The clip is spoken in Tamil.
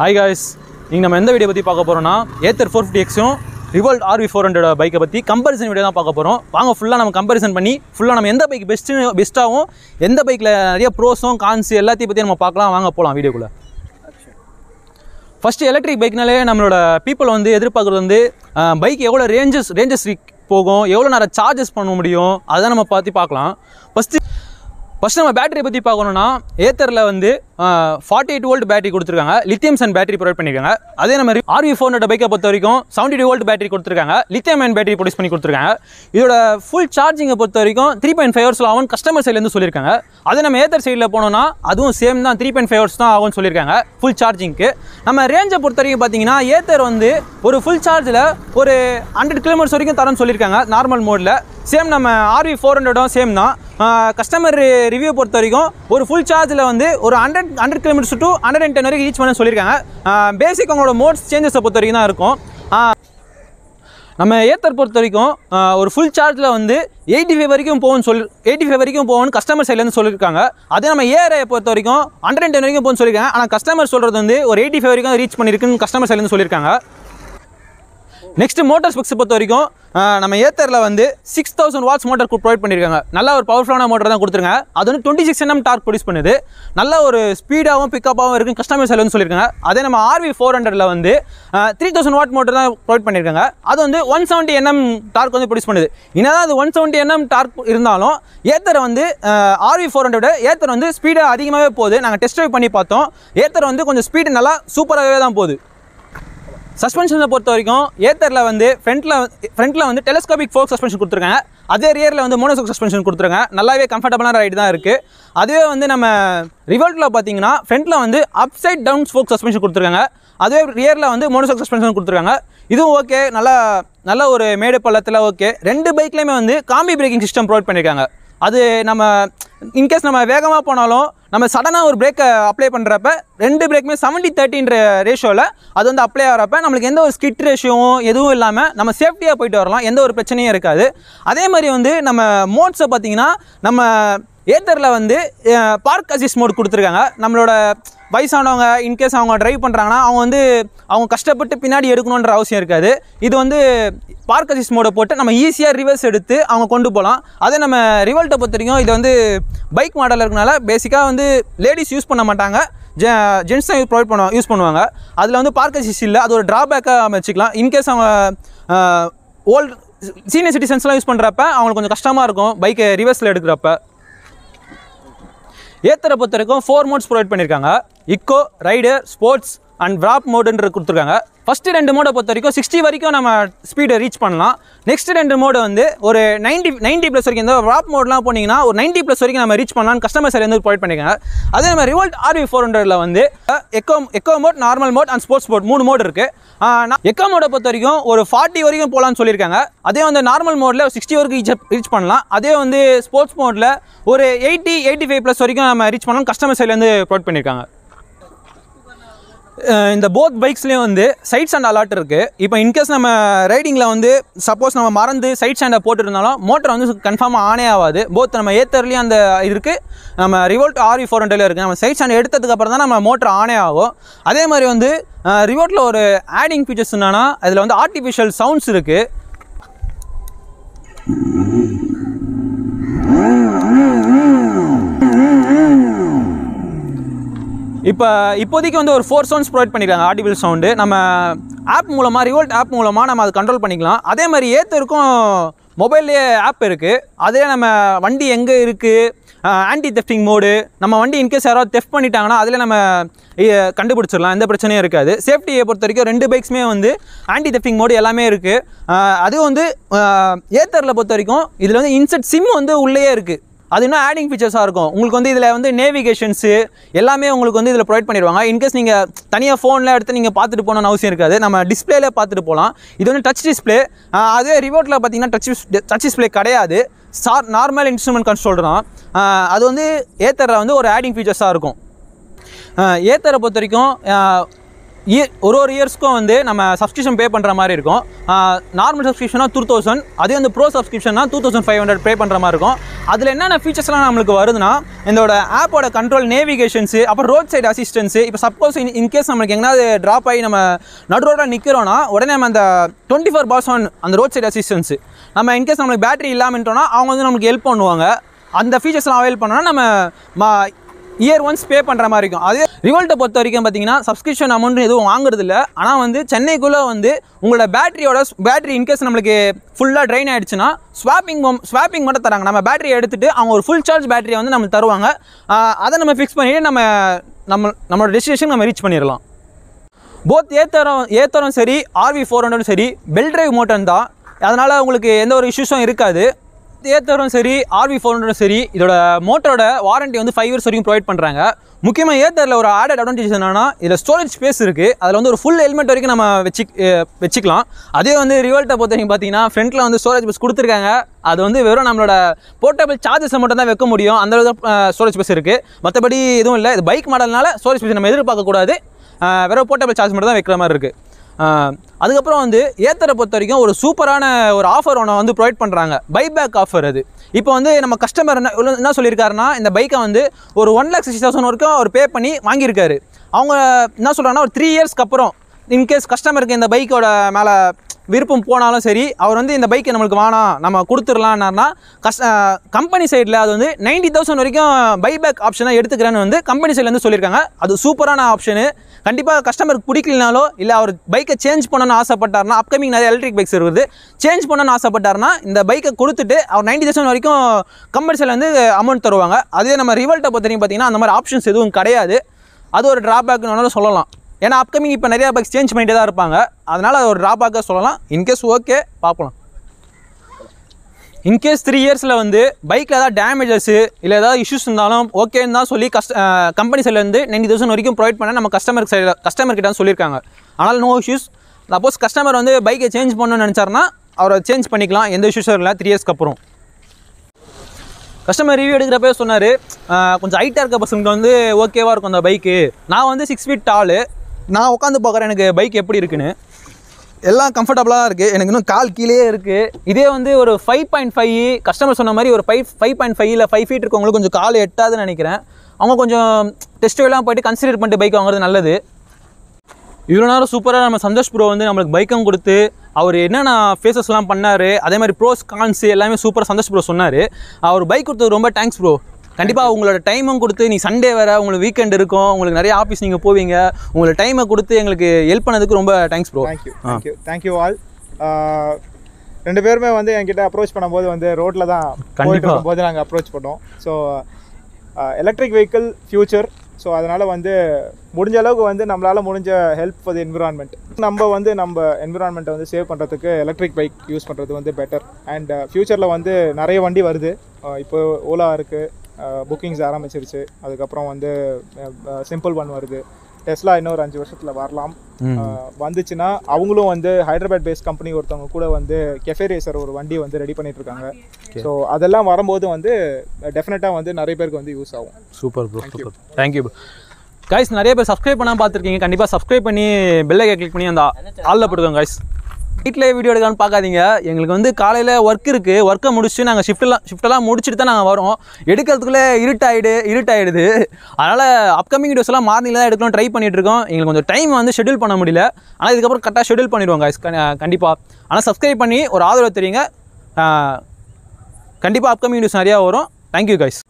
ஹாய் காய்ஸ் நீங்கள் நம்ம எந்த வீடியோ பற்றி பார்க்க போகிறோம்னா ஏத்தர் ஃபோர் ஃபிஃப்டி எக்ஸும் ரிவோல்ட் ஆர்வி ஃபோர் ஹண்ட்ரட் பைக்கை பற்றி கம்பேரிசன் வீடியோ தான் பார்க்க போகிறோம் வாங்க ஃபுல்லாக நம்ம கம்பேரிசன் பண்ணி ஃபுல்லாக நம்ம எந்த பைக் பெஸ்ட்டு பெஸ்ட்டாகவும் எந்த பைக்கில் நிறைய ப்ரோஸும் கான்ஸ் எல்லாத்தையும் பற்றி நம்ம பார்க்கலாம் வாங்க போகலாம் வீடியோக்குள்ளே ஃபஸ்ட்டு எலக்ட்ரிக் பைக்னாலே நம்மளோட பீப்புள் வந்து எதிர்பார்க்குறது வந்து பைக் எவ்வளோ ரேஞ்சஸ் ரேஞ்சஸ் போகும் எவ்வளோ நேரம் சார்ஜஸ் பண்ண முடியும் அதை நம்ம பார்த்து பார்க்கலாம் ஃபஸ்ட்டு ஃபஸ்ட் நம்ம பேட்டரி பற்றி பார்க்கணும்னா ஏத்தரில் வந்து ஃபார்ட்டி எயிட் வோல்ட் பேட்டரி கொடுத்துருக்காங்க லித்தியம் சன் பேட்டரி ப்ரொவைட் பண்ணியிருக்காங்க அதே நம்ம ஆர்வி ஃபோர் ஹண்ட்ரட் பைக்கை பொறுத்த வரைக்கும் செவன்டி டூ வோல்ட் பேட்டரி கொடுத்துருக்காங்க லித்தியம் அயன் பேட்டரி ப்ரொடியூஸ் பண்ணி கொடுத்துருக்காங்க இதோட ஃபுல் சார்ஜிங்கை பொறுத்த வரைக்கும் த்ரீ பாயிண்ட் ஃபைவ் ஹவர்ஸில் ஆகும் கஸ்டமர் சைட்லேருந்து சொல்லியிருக்காங்க அதே நம்ம ஏத்தர் சைடில் போனோம்னா அதுவும் சேம் தான் த்ரீ பாயிண்ட் ஃபைவ் ஹவர்ஸ் தான் ஆகும்னு சொல்லியிருக்காங்க ஃபுல் சார்ஜிங்க்கு நம்ம ரேஞ்சை பொறுத்த வரைக்கும் பார்த்தீங்கன்னா ஏத்தர் வந்து ஒரு ஃபுல் சார்ஜில் ஒரு ஹண்ட்ரட் கிலோமீட்டர்ஸ் வரைக்கும் தரேன்னு சொல்லியிருக்காங்க நார்மல் மோடில் சேம் நம்ம ஆர்வி ஃபோர் ஹண்ட்ரடும் சேம் தான் கஸ்டமர் ரிவ்யூ பொறுத்த வரைக்கும் ஒரு ஃபுல் சார்ஜில் வந்து ஒரு hundred hundred kilometres to hundred and ten வரைக்கும் ரீச் பண்ண சொல்லியிருக்காங்க பேசிக் அவங்களோட மோட்ஸ் சேஞ்சஸை பொறுத்த வரைக்கும் தான் இருக்கும் ஆஹ் நம்ம ஏத்தர் பொறுத்த வரைக்கும் ஆஹ் ஒரு ஃபுல் சார்ஜில் வந்து எயிட்டி ஃபைவ் வரைக்கும் போகும்னு சொல்லி எயிட்டி ஃபைவ் வரைக்கும் போகும்னு கஸ்டமர் சைட்லேருந்து சொல்லியிருக்காங்க அதே நம்ம ஏஆர்ஐ பொறுத்த வரைக்கும் ஹண்ட்ரட் அண்ட் டென் வரைக்கும் போகும்னு சொல்லியிருக்காங்க ஆனால் கஸ்டமர் சொல்கிறது வந்து ஒரு எயிட்டி ஃபைவ் வரைக்கும் ரீச் பண்ணியிருக்குன்னு கஸ்டமர் சைட்லேருந்து சொல்லியிருக்காங்க நெக்ஸ்ட் மோட்டார் ஸ்பெக்ஸ் பொறுத்த வரைக்கும் ஆஹ் நம்ம ஏத்தரில் வந்து six thousand watts motor provide பண்ணியிருக்காங்க நல்ல ஒரு பவர்ஃபுல்லான மோட்டர் தான் கொடுத்துருங்க அது வந்து twenty six NM torque produce பண்ணுது நல்ல ஒரு ஸ்பீடாகவும் பிக்கப்பாகவும் இருக்குது கஸ்டமர் சைடில் வந்து சொல்லியிருக்காங்க அதே நம்ம ஆர்வி ஃபோர் ஹண்ட்ரட்ல வந்து த்ரீ தௌசண்ட் வாட் மோட்டர் தான் ப்ரொவைட் பண்ணியிருக்காங்க அது வந்து ஒன் செவன்ட்டி என்எம் டார்க் வந்து ப்ரொடியூஸ் பண்ணுது என்னதான் அது ஒன் செவன்ட்டி என்எம் டார்க் இருந்தாலும் ஏத்தர் வந்து ஆர்வி ஃபோர் ஹண்ட்ரட் ஏத்தர் வந்து ஸ்பீடாக அதிகமாகவே போகுது நாங்கள் டெஸ்ட் ட்ரைவ் பண்ணி பார்த்தோம் ஏத்தர் வந்து கொஞ்சம் ஸ்பீடு நல்லா சூப்பராகவே தான் போகுது சஸ்பென்ஷனை பொறுத்த வரைக்கும் ஏத்தரில் வந்து ஃப்ரண்ட்டில் ஃப்ரண்ட்டில் வந்து டெலஸ்கோபிக் ஃபோக் சஸ்பென்ஷன் கொடுத்துருக்காங்க அதே ரியரில் வந்து மோனோசோக் சஸ்பென்ஷன் கொடுத்துருக்காங்க நல்லாவே கம்ஃபர்டபுளான ரைடு தான் இருக்குது அதுவே வந்து நம்ம ரிவல்ட்டில் பார்த்தீங்கன்னா ஃப்ரண்ட்டில் வந்து up side down fork suspension கொடுத்துருக்காங்க அதுவே ரியரில் வந்து மோனோசோக் சஸ்பென்ஷன் கொடுத்துருக்காங்க இதுவும் ஓகே நல்லா நல்ல ஒரு மேடு பள்ளத்தில் ஓகே ரெண்டு பைக்லேயுமே வந்து காம்பி பிரேக்கிங் சிஸ்டம் ப்ரொவைட் பண்ணியிருக்காங்க அது நம்ம இன்கேஸ் நம்ம வேகமாக போனாலும் நம்ம சடனாக ஒரு பிரேக்கை அப்ளை பண்ணுறப்ப ரெண்டு பிரேக்குமே செவன்ட்டி தேர்ட்டின்ற ரேஷியோவில் அது வந்து அப்ளை ஆகிறப்ப நம்மளுக்கு எந்த ஒரு ஸ்கிட் ரேஷியோவும் எதுவும் இல்லாமல் நம்ம சேஃப்டியாக போயிட்டு வரலாம் எந்த ஒரு பிரச்சனையும் இருக்காது அதே மாதிரி வந்து நம்ம மோட்ஸை பார்த்தீங்கன்னா நம்ம ஏத்தரில் வந்து பார்க் அசிஸ்ட் மோட் கொடுத்துருக்காங்க நம்மளோட வயசானவங்க இன்கேஸ் அவங்க டிரைவ் பண்ணுறாங்கன்னா அவங்க வந்து அவங்க கஷ்டப்பட்டு பின்னாடி எடுக்கணுன்ற அவசியம் இருக்காது இது வந்து பார்க் அசிஸ்ட் மோடை போட்டு நம்ம ஈஸியாக ரிவர்ஸ் எடுத்து அவங்க கொண்டு போகலாம் அதே நம்ம ரிவல்ட்டை பொறுத்த வரைக்கும் இது வந்து பைக் மாடல் இருக்கனால பேசிக்காக வந்து லேடிஸ் யூஸ் பண்ண மாட்டாங்க ஜெ ஜென்ஸ் தான் ப்ரொவைட் பண்ணுவாங்க யூஸ் பண்ணுவாங்க அதில் வந்து பார்க் அசிஸ்ட் இல்லை அது ஒரு ட்ராபேக்காக வச்சுக்கலாம் இன்கேஸ் அவங்க ஓல்டு சீனியர் சிட்டிசன்ஸ்லாம் யூஸ் பண்ணுறப்ப அவங்களுக்கு கொஞ்சம் கஷ்டமாக இருக்கும் பைக்கை ரிவர்ஸில் எடுக்கிறப்ப ஏத்தரை பொறுத்த வரைக்கும் ஃபோர் மோட்ஸ் ப்ரொவைட் பண்ணியிருக்காங்க eco ride sports and warp மோடுன்ற கொடுத்துருக்காங்க ஃபஸ்ட்டு ரெண்டு மோடை பொறுத்த வரைக்கும் சிக்ஸ்டி வரைக்கும் நம்ம ஸ்பீடை ரீச் பண்ணலாம் நெக்ஸ்ட் ரெண்டு மோடு வந்து ஒரு நைன்ட்டி நைன்ட்டி ப்ளஸ் வரைக்கும் இந்த விராப் மோட்லாம் போனீங்கன்னா ஒரு நைன்ட்டி ப்ளஸ் வரைக்கும் நம்ம ரீச் பண்ணலாம்னு கஸ்டமர் சைடு வந்து ப்ரொவைட் பண்ணியிருக்காங்க அதே நம்ம ரிவோல்ட் ஆர்வி ஃபோர் ஹண்ட்ரட்ல வந்து eco eco mode normal mode and sports mode மூணு மோட் இருக்குது எக்கோ மோடை பொறுத்த வரைக்கும் ஒரு ஃபார்ட்டி வரைக்கும் போகலான்னு சொல்லியிருக்காங்க அதே வந்து நார்மல் மோடில் சிக்ஸ்டி வரைக்கும் ரீச் ரீச் பண்ணலாம் அதே வந்து ஸ்போர்ட்ஸ் மோடில் ஒரு எயிட்டி எயிட்டி ஃபைவ் ப்ளஸ் வரைக்கும் நம்ம ரீச் பண்ணலாம் கஸ்டமர் சைட்லேருந்து ப்ரொவைட் பண்ணியிருக்காங்க அஹ் இந்த போத் பைக்ஸ்லேயும் வந்து சைட் ஸ்டாண்ட் அலாட் இருக்குது இப்போ இன்கேஸ் நம்ம ரைடிங்கில் வந்து சப்போஸ் நம்ம மறந்து சைட் ஸ்டாண்டை போட்டுருந்தாலும் மோட்டர் வந்து கன்ஃபார்மாக ஆனே ஆகாது போத் நம்ம ஏத்தர்லேயும் அந்த இருக்குது நம்ம ரிவோல்ட் ஆர்வி ஃபோர் ஹண்ட்ரட்ல இருக்குது நம்ம சைட் ஸ்டாண்ட் எடுத்ததுக்கு அப்புறம் தான் நம்ம மோட்டர் ஆனே ஆகும் அதே மாதிரி வந்து ரிவோல்ட்டில் ஒரு ஆடிங் ஃபீச்சர்ஸ் என்னன்னா அதில் வந்து ஆர்டிஃபிஷியல் சவுண்ட்ஸ் இருக்குது இப்போ இப்போதைக்கு வந்து ஒரு ஃபோர் சவுண்ட்ஸ் ப்ரொவைட் பண்ணியிருக்காங்க ஆடிபிள் சவுண்டு நம்ம ஆப் மூலமாக ரிவோல்ட் ஆப் மூலமாக நம்ம அதை கண்ட்ரோல் பண்ணிக்கலாம் அதே மாதிரி ஏத்தருக்கும் மொபைல்லேயே ஆப் இருக்குது அதே நம்ம வண்டி எங்கே இருக்குது ஆன்டி தெஃப்டிங் மோடு நம்ம வண்டி இன்கேஸ் யாராவது தெஃப்ட் பண்ணிட்டாங்கன்னா அதில் நம்ம இ- கண்டுபிடிச்சிடலாம் எந்த பிரச்சனையும் இருக்காது சேஃப்டியை பொறுத்த வரைக்கும் ரெண்டு பைக்ஸுமே வந்து ஆன்டி தெஃப்டிங் மோடு எல்லாமே இருக்குது அதுவும் வந்து ஏத்தரில் பொறுத்த வரைக்கும் இதில் வந்து இன்செட் சிம் வந்து உள்ளேயே இருக்குது அது இன்னும் ஆடிங் ஃபீச்சர்ஸாக இருக்கும் உங்களுக்கு வந்து இதில் வந்து நேவிகேஷன்ஸு எல்லாமே உங்களுக்கு வந்து இதில் ப்ரொவைட் பண்ணிடுவாங்க இன்கேஸ் நீங்கள் தனியாக ஃபோனில் எடுத்து நீங்கள் பார்த்துட்டு போகணும்னு அவசியம் இருக்காது நம்ம டிஸ்பிளேல பார்த்துட்டு போகலாம் இது வந்து டச் டிஸ்பிளே அதே ரிமோட்டில் பார்த்தீங்கன்னா டச் டச் டிஸ்பிளே கிடையாது சார் நார்மல் இன்ஸ்ட்ருமெண்ட் கன்ட்ரோல் தான் ஆஹ் அது வந்து ஏத்தரில் வந்து ஒரு ஆடிங் ஃபீச்சர்ஸாக இருக்கும் ஏத்தரை பொறுத்த வரைக்கும் இயர் ஒரு ஒரு இயர்ஸ்க்கும் வந்து நம்ம சப்ஸ்கிரிப்ஷன் பே பண்ணுற மாதிரி இருக்கும் நார்மல் சப்ஸ்கிரிப்ஷனா டூ தௌசண்ட் அதே வந்து ப்ரோ சப்ஸ்கிரிப்ஷனா two thousand five hundred pay பண்ணுற மாதிரி இருக்கும் அதில் என்னென்ன ஃபீச்சர்ஸ்லாம் நம்மளுக்கு வருதுன்னா இதோட ஆப்போட கண்ட்ரோல் நேவிகேஷன்ஸு அப்புறம் ரோட் சைடு அசிஸ்டன்ஸு இப்போ சப்போஸ் இன் இன்கேஸ் நம்மளுக்கு எங்கேயாவது ட்ராப் ஆகி நம்ம நடு ரோட்டில் நிற்கிறோன்னா உடனே நம்ம அந்த டுவெண்ட்டி ஃபோர் பாஸ் ஆன் அந்த ரோட் சைடு அசிஸ்டன்ஸு நம்ம இன்கேஸ் நம்மளுக்கு பேட்டரி இல்லாமட்டோம்னா அவங்க வந்து நமக்கு ஹெல்ப் பண்ணுவாங்க அந்த ஃபீச்சர்ஸ்லாம் அவைல் பண்ணோன்னா நம்ம மா இயர் ஒன்ஸ் பே பண்ணுற மாதிரி இருக்கும் அதே ரிவல்ட்டை பொறுத்த வரைக்கும் பார்த்தீங்கன்னா சப்ஸ்கிரிப்ஷன் அமௌண்ட் எதுவும் வாங்குறது இல்லை ஆனால் வந்து சென்னைக்குள்ளே வந்து உங்களோட பேட்டரியோட பேட்டரி இன்கேஸ் நம்மளுக்கு ஃபுல்லாக ட்ரைன் ஆயிடுச்சுன்னா ஸ்வாப்பிங் ஸ்வாப்பிங் மட்டும் தராங்க நம்ம பேட்டரி எடுத்துட்டு அவங்க ஒரு ஃபுல் சார்ஜ் பேட்டரியை வந்து நமக்கு தருவாங்க ஆஹ் அதை நம்ம ஃபிக்ஸ் பண்ணிட்டு நம்ம நம்ம நம்மளோட டெஸ்டினேஷன் நம்ம ரீச் பண்ணிடலாம் போத் ஏத்தரம் ஏத்தரம் சரி ஆர்வி ஃபோர் ஹண்ட்ரடும் சரி பெல் டிரைவ் மோட்டர் தான் அதனால் உங்களுக்கு எந்த ஒரு இஷ்யூஸும் இருக்காது ஏத்தரும் சரி ஆர்வி ஃபோர் ஹண்ட்ரடும் சரி இதோட மோட்டரோட வாரண்டி வந்து ஃபைவ் இயர்ஸ் வரைக்கும் ப்ரொவைட் பண்ணுறாங்க முக்கியமாக ஏத்தரில் ஒரு ஆடட் அட்வான்டேஜ் என்னன்னா இதில் ஸ்டோரேஜ் ஸ்பேஸ் இருக்குது அதில் வந்து ஒரு ஃபுல் ஹெல்மெட் வரைக்கும் நம்ம வச்சு அஹ் வச்சுக்கலாம் அதே வந்து ரிவல்ட்டை பொறுத்த வரைக்கும் பார்த்தீங்கன்னா ஃப்ரண்ட்டில் வந்து ஸ்டோரேஜ் ஸ்பேஸ் கொடுத்துருக்காங்க அது வந்து வெறும் நம்மளோட போர்ட்டபிள் சார்ஜஸை மட்டும் தான் வைக்க முடியும் அந்த அளவுக்கு ஸ்டோரேஜ் ஸ்பேஸ் இருக்குது மற்றபடி எதுவும் இல்லை இது பைக் மாடல்னால ஸ்டோரேஜ் ஸ்பேஸ் நம்ம எதிர்பார்க்கக்கூடாது ஆஹ் வெறும் போர்ட்டபிள் சார்ஜ் மட்டும் தான் வைக்கிற மாதிரி இருக்குது அதுக்கப்புறம் வந்து ஏத்தரை பொறுத்த வரைக்கும் ஒரு சூப்பரான ஒரு ஆஃபர் ஒன்று வந்து ப்ரொவைட் பண்ணுறாங்க பைபேக் ஆஃபர் அது இப்போ வந்து நம்ம கஸ்டமர் என்ன இவ்வளவு என்ன சொல்லியிருக்காருன்னா இந்த பைக்கை வந்து ஒரு ஒன் லேக் சிக்ஸ்டி தௌசண்ட் வரைக்கும் அவர் பே பண்ணி வாங்கியிருக்காரு அவங்க என்ன சொல்கிறாங்கன்னா ஒரு த்ரீ இயர்ஸ்க்கு அப்புறம் இன்கேஸ் கஸ்டமருக்கு இந்த பைக்கோட மேலே விருப்பம் போனாலும் சரி அவர் வந்து இந்த பைக்கை நம்மளுக்கு வேணாம் நம்ம கொடுத்துடலான்னாருனா கஸ் கம்பெனி சைடில் அது வந்து நைன்டி தௌசண்ட் வரைக்கும் பைபேக் ஆப்ஷனாக எடுத்துக்கிறேன்னு வந்து கம்பெனி சைட்லேருந்து சொல்லியிருக்காங்க அது சூப்பரான ஆப்ஷனு கண்டிப்பாக கஸ்டமருக்கு பிடிக்கலனாலோ இல்லை அவர் பைக்கை சேஞ்ச் பண்ணணும்னு ஆசைப்பட்டாருனா அப்கமிங் நிறைய எலக்ட்ரிக் பைக்ஸ் இருக்குது சேஞ்ச் பண்ணணும்னு ஆசைப்பட்டாருனா இந்த பைக்கை கொடுத்துட்டு அவர் நைன்டி தௌசண்ட் வரைக்கும் கம்பெனி சைடில் வந்து அமௌண்ட் தருவாங்க அதே நம்ம ரிவல்ட்டை பொறுத்த வரைக்கும் பார்த்தீங்கன்னா அந்த மாதிரி ஆப்ஷன்ஸ் எதுவும் கிடையாது அது ஒரு ட்ராபேக்னாலும் சொல்லலாம் ஏன்னா அப்கமிங் இப்போ நிறைய பைக்ஸ் சேஞ்ச் பண்ணிட்டே தான் இருப்பாங்க அதனால் அது ஒரு ட்ராபேக்காக சொல்லலாம் இன்கேஸ் ஓகே பார்க்கலாம் இன்கேஸ் த்ரீ இயர்ஸில் வந்து பைக்கில் ஏதாவது டேமேஜஸ் இல்லை ஏதாவது இஷ்யூஸ் இருந்தாலும் ஓகேன்னு தான் சொல்லி கஸ்ட கம்பெனி சைட்லேருந்து நைன்டி தௌசண்ட் வரைக்கும் ப்ரொவைட் பண்ண நம்ம கஸ்டமர் சைடில் கஸ்டமர் கிட்ட சொல்லியிருக்காங்க ஆனால் நோ இஷ்யூஸ் சப்போஸ் கஸ்டமர் வந்து பைக்கை சேஞ்ச் பண்ணணும்னு நினச்சாருன்னா அவரை சேஞ்ச் பண்ணிக்கலாம் எந்த இஷ்யூஸும் இல்லை த்ரீ இயர்ஸ்க்கு அப்புறம் கஸ்டமர் ரிவ்யூ எடுக்கிறப்பே சொன்னார் கொஞ்சம் ஹைட்டாக இருக்க பர்சனுக்கு வந்து ஓகேவாக இருக்கும் அந்த பைக்கு நான் வந்து சிக்ஸ் ஃபீட் டாலு நான் உட்காந்து பார்க்குறேன் எனக்கு பைக் எப்படி இருக்குன்னு எல்லாம் கம்ஃபர்டபுளாக தான் இருக்குது எனக்கு இன்னும் கால் கீழே இருக்குது இதே வந்து ஒரு ஃபைவ் பாயிண்ட் ஃபைவ் கஸ்டமர் சொன்ன மாதிரி ஒரு ஃபைவ் ஃபைவ் பாயிண்ட் ஃபைவ் இல்லை ஃபைவ் ஃபீட் இருக்கவங்களுக்கு கொஞ்சம் கால் எட்டாதுன்னு நினைக்கிறேன் அவங்க கொஞ்சம் டெஸ்ட் எல்லாம் போயிட்டு கன்சிடர் பண்ணிட்டு பைக் வாங்குறது நல்லது இவ்வளோ நேரம் சூப்பராக நம்ம சந்தோஷ் ப்ரோ வந்து நம்மளுக்கு பைக்கும் கொடுத்து அவர் என்னென்ன ஃபேஸஸ்லாம் பண்ணார் அதே மாதிரி ப்ரோஸ் கான்ஸ் எல்லாமே சூப்பராக சந்தோஷ் ப்ரோ சொன்னார் அவர் பைக் கொடுத்தது ரொம்ப தேங்க்ஸ் ப்ரோ கண்டிப்பாக உங்களோட டைமும் கொடுத்து நீ சண்டே வேறு உங்களுக்கு வீக்கெண்ட் இருக்கும் உங்களுக்கு நிறைய ஆஃபீஸ் நீங்கள் போவீங்க உங்களோட டைமை கொடுத்து எங்களுக்கு ஹெல்ப் பண்ணதுக்கு ரொம்ப thanks bro thank you thank you thank you all ரெண்டு பேருமே வந்து என்கிட்ட அப்ரோச் பண்ணும்போது வந்து ரோட்டில் தான் போயிட்டு கண்டிப்பா. இருக்கும்போது நாங்கள் அப்ரோச் பண்ணோம் so electric vehicle future so அதனால் வந்து முடிஞ்ச அளவுக்கு வந்து நம்மளால் முடிஞ்ச ஹெல்ப் ஃபார் தி என்விரான்மெண்ட் நம்ம வந்து நம்ம என்விரான்மெண்ட்டை வந்து சேவ் பண்ணுறதுக்கு எலக்ட்ரிக் பைக் யூஸ் பண்ணுறது வந்து பெட்டர் அண்ட் ஃப்யூச்சரில் வந்து நிறைய வண்டி வருது அஹ் இப்போ ஓலா இருக்குது புக்கிங்ஸ் ஆரம்பிச்சிருச்சு அதுக்கப்புறம் வந்து சிம்பிள் ஒன் வருது டெஸ்லா இன்னும் ஒரு அஞ்சு வருஷத்தில் வரலாம் அஹ் வந்துச்சுன்னா அவங்களும் வந்து ஹைதராபாத் பேஸ்ட் கம்பெனி ஒருத்தவங்க கூட வந்து கெஃபே ரேசர் ஒரு வண்டி வந்து ரெடி பண்ணிட்டு இருக்காங்க ஸோ அதெல்லாம் வரும்போது வந்து டெஃபினட்டாக வந்து நிறைய பேருக்கு வந்து யூஸ் ஆகும் super bro super thank you bro guys நிறைய பேர் சப்ஸ்கிரைப் பண்ணாமல் பார்த்துருக்கீங்க கண்டிப்பாக சப்ஸ்கிரைப் பண்ணி பெல்லைக்கை கிளிக் பண்ணி அந்த ஆளில் போட்டுக்கோங்க கைஸ் வீட்டில் வீடியோ எடுக்கலாம்னு பார்க்காதீங்க எங்களுக்கு வந்து காலையில் ஒர்க் இருக்குது ஒர்க்கை முடிச்சுட்டு நாங்கள் ஷிஃப்ட்டெல்லாம் ஷிஃப்ட்டெல்லாம் முடிச்சுட்டு தான் நாங்கள் வரோம் எடுக்கிறதுக்குள்ளே இருட்டாயிடு இருட்டாயிடுது அதனால் அப்கமிங் வீடியோஸ் எல்லாம் மார்னிங்கில் தான் எடுக்கலாம் ட்ரை பண்ணிட்டு இருக்கோம் எங்களுக்கு கொஞ்சம் டைம் வந்து ஷெட்யூல் பண்ண முடியல ஆனால் இதுக்கப்புறம் கரெக்டாக ஷெட்யூல் பண்ணிடுவோம் கைஸ் கண்டிப்பாக ஆனால் சப்ஸ்கிரைப் பண்ணி ஒரு ஆதரவு தெரியுங்க கண்டிப்பாக அப்கமிங் வீடியோஸ் நிறையா வரும் தேங்க்யூ கைஸ்